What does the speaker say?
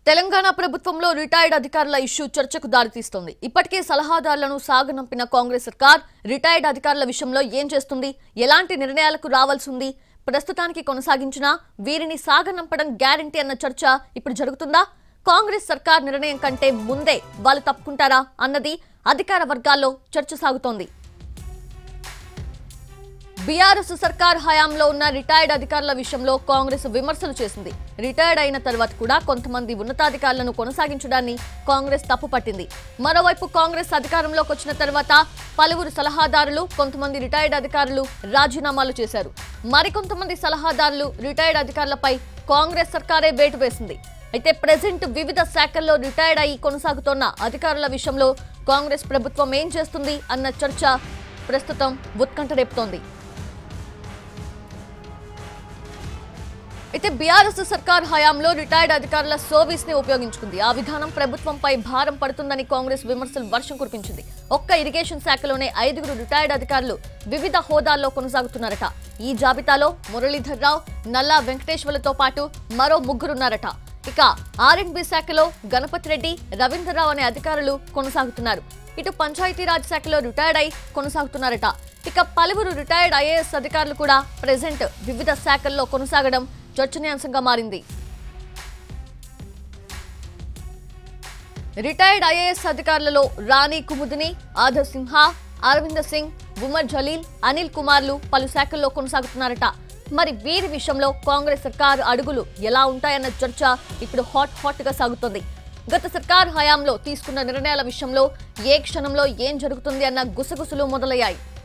తెలంగాణ ప్రభుత్వంలో రిటైర్డ్ అధికారుల ఇష్యూ చర్చకు దారితీస్తోంది ఇప్పటికే సలహాదారులను సాగనంపిన కాంగ్రెస్ సర్కార్ రిటైర్డ్ అధికారుల విషయంలో ఏం చేస్తుంది ఎలాంటి నిర్ణయాలకు రావాల్సి ఉంది ప్రస్తుతానికి కొనసాగించినా వీరిని సాగనంపడం గ్యారంటీ అన్న చర్చ ఇప్పుడు జరుగుతుందా కాంగ్రెస్ సర్కార్ నిర్ణయం కంటే ముందే వాళ్ళు తప్పుకుంటారా అన్నది అధికార వర్గాల్లో చర్చ సాగుతోంది బీఆర్ఎస్ సర్కార్ హయాంలో ఉన్న రిటైర్డ్ అధికారుల విషయంలో కాంగ్రెస్ విమర్శలు చేసింది రిటైర్డ్ అయిన తర్వాత కూడా కొంతమంది ఉన్నతాధికారులను కొనసాగించడాన్ని కాంగ్రెస్ తప్పుపట్టింది మరోవైపు కాంగ్రెస్ అధికారంలోకి వచ్చిన తర్వాత పలువురు సలహాదారులు కొంతమంది రిటైర్డ్ అధికారులు రాజీనామాలు చేశారు మరికొంతమంది సలహాదారులు రిటైర్డ్ అధికారులపై కాంగ్రెస్ సర్కారే వేటు వేసింది అయితే ప్రెసెంట్ వివిధ శాఖల్లో రిటైర్డ్ అయి కొనసాగుతోన్న అధికారుల విషయంలో కాంగ్రెస్ ప్రభుత్వం ఏం చేస్తుంది అన్న చర్చ ప్రస్తుతం ఉత్కంఠ రేపుతోంది అయితే బీఆర్ఎస్ సర్కార్ హయాంలో రిటైర్డ్ అధికారుల సర్వీస్ ని ఉపయోగించుకుంది ఆ విధానం ప్రభుత్వంపై భారం పడుతుందని కాంగ్రెస్ విమర్శలు వర్షం కురిపించింది ఒక్క ఇరిగేషన్ శాఖలోనే ఐదుగురు రిటైర్డ్ అధికారులు వివిధ హోదాల్లో కొనసాగుతున్నారట ఈ జాబితాలో మురళీధర్ రావు నల్లా వెంకటేశ్వర్లతో పాటు మరో ముగ్గురున్నారట ఇక ఆర్ఎండ్బి శాఖలో గణపతి రెడ్డి రవీంద్రరావు అనే అధికారులు కొనసాగుతున్నారు ఇటు పంచాయతీరాజ్ శాఖలో రిటైర్డ్ అయి కొనసాగుతున్నారట ఇక పలువురు రిటైర్డ్ ఐఏఎస్ అధికారులు కూడా ప్రెసెంట్ వివిధ శాఖల్లో కొనసాగడం చర్చనీయాంశంగా మారింది రిటైర్డ్ ఐఏఎస్ అధికారులలో రాణి కుముదిని ఆదర్ సింహ అరవింద్ సింగ్ ఉమర్ జలీల్ అనిల్ కుమార్లు పలు శాఖల్లో కొనసాగుతున్నారట మరి వీరి విషయంలో కాంగ్రెస్ సర్కారు అడుగులు ఎలా ఉంటాయన్న చర్చ ఇప్పుడు హాట్ హాట్ గా సాగుతోంది గత సర్కార్ హయాంలో తీసుకున్న నిర్ణయాల విషయంలో ఏ క్షణంలో ఏం జరుగుతుంది అన్న గుసగుసలు మొదలయ్యాయి